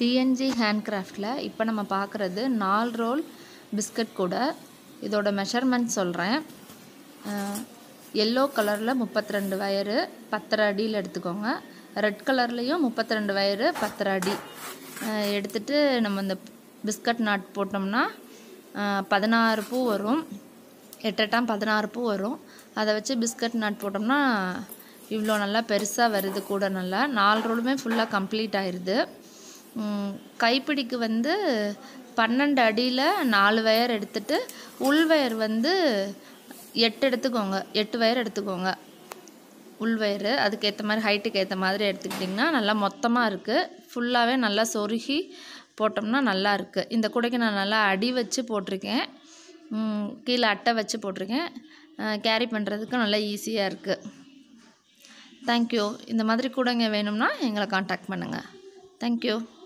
TNG ஹேண்ட்கிராஃப்டில் இப்போ நம்ம பார்க்குறது நாலு ரோல் பிஸ்கட் கூட இதோட மெஷர்மெண்ட் சொல்கிறேன் எல்லோ கலரில் முப்பத்தி ரெண்டு வயரு பத்தரை அடியில் எடுத்துக்கோங்க ரெட் கலர்லேயும் முப்பத்தி ரெண்டு வயரு பத்தரை அடி அஹ் எடுத்துட்டு நம்ம இந்த பிஸ்கட் நாட் போட்டோம்னா அஹ் பதினாறு பூ வரும் எட்டெட்டாம் பதினாறு பூ வரும் அதை வச்சு பிஸ்கட் நாட் போட்டோம்னா இவ்வளோ நல்லா பெருசாக வருது கூட நல்லா நாலு ரோலுமே ஃபுல்லாக கம்ப்ளீட் ஆயிடுது உம், கைப்பிடிக்கு வந்து பன்னெண்டு அடியில் நாலு வயர் எடுத்துட்டு உள் வயர் வந்து எட்டு எடுத்துக்கோங்க எட்டு வயர் எடுத்துக்கோங்க உள் வயரு அதுக்கு ஏற்ற மாதிரி ஹைட்டுக்கு ஏற்ற மாதிரி எடுத்துக்கிட்டிங்கன்னா நல்லா மொத்தமாக இருக்குது ஃபுல்லாகவே நல்லா சொருகி போட்டோம்னா நல்லா இருக்குது இந்த கூடைக்கு நான் நல்லா அடி வச்சு போட்டிருக்கேன் உம், கீழே அட்டை வச்சு போட்டிருக்கேன் கேரி பண்ணுறதுக்கு நல்லா ஈஸியாக இருக்குது தேங்க்யூ இந்த மாதிரி கூடைங்க வேணும்னா எங்களை காண்டாக்ட் பண்ணுங்கள் தேங்க்யூ